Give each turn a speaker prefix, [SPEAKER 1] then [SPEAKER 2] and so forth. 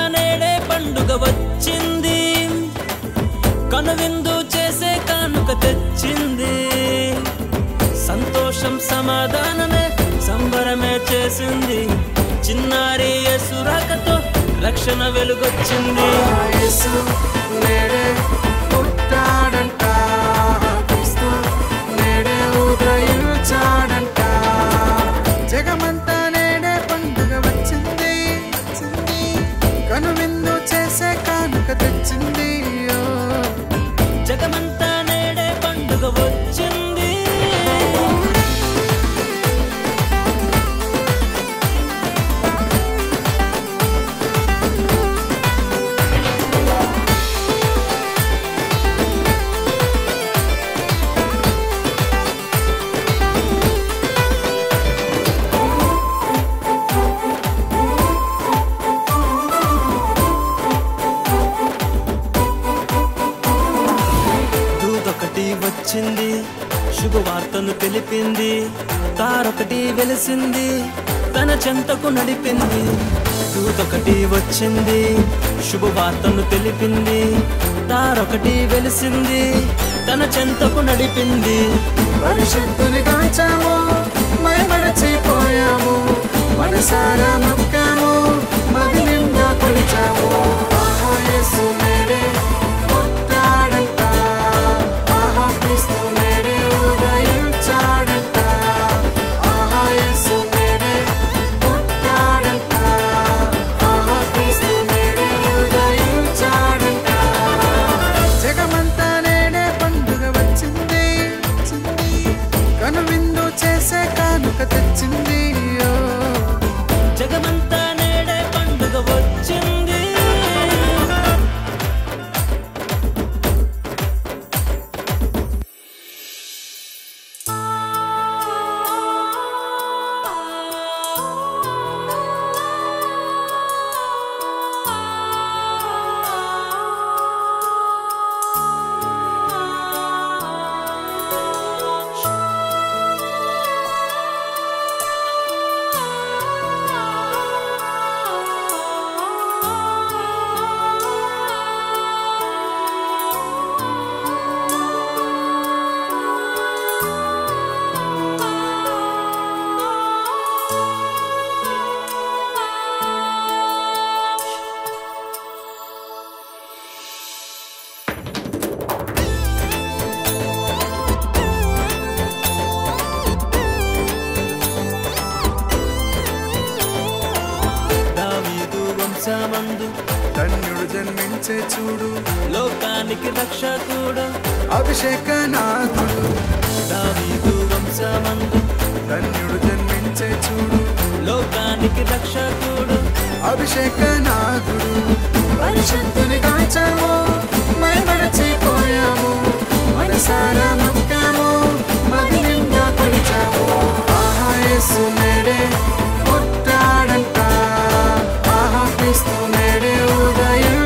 [SPEAKER 1] నేడే పండుగ వచ్చింది కనువిందు చేసే కానుక తెచ్చింది సంతోషం సమాధానమే సంబరమే చేసింది చిన్నారి యేసురాకతో రక్షణ వెలుగొచ్చింది
[SPEAKER 2] యేసు నేడే పుట్టాడంట క్రీస్తు నేడే ఉదయించాడంట జగమంతా నేడే పండుగ వచ్చింది వచ్చింది. కనువిందు చేసే కానుక తెచ్చింది ఓ.
[SPEAKER 1] జగమంతా నేడే పండుగ వచ్చింది దూదొకటి వచ్చింది శుభవార్తను తెలిపింది తారొకటి వెలిసింది తన చెంతకు నడిపింది దూదొకటి వచ్చింది శుభవార్తను తెలిపింది తారొకటి వెలిసింది తన చెంతకు నడిపింది
[SPEAKER 2] పరిశుద్ధుని కాచాము మైమరచిపోయాము మనసారా మొక్కాము మది నిండా కొలిచాము ఆహా యేసు నేడే పుట్టాడంట ఆహా క్రీస్తు నేడే ఉదయించాడంట ఆహా యేసు నేడే పుట్టాడంట ఆహా క్రీస్తు నేడే ఉదయించాడంట జగమంతా నేడే పండుగ వచ్చింది వచ్చింది. కనువిందు చేసే కానుక తెచ్చింది ఓ.
[SPEAKER 1] జగమంతా నేడే పండుగ వచ్చింది దావీదు వంశమందు
[SPEAKER 2] ధన్యుడు జన్మించే చూడు
[SPEAKER 1] లోకానికి రక్షకుడు
[SPEAKER 2] అభిషేకనాథుడు
[SPEAKER 1] దావీదు వంశమందు
[SPEAKER 2] ధన్యుడు జన్మించే చూడు
[SPEAKER 1] లోకానికి రక్షకుడు
[SPEAKER 2] అభిషేకనాథుడు పరిశుద్ధుని కాచాము మైమరచిపోయాము మనసారా మొక్కాము మది నిండా కొలిచాము ఆహా యేసు నేడే పుట్టాడంట ఆహా క్రీస్తు నేడే ఉదయం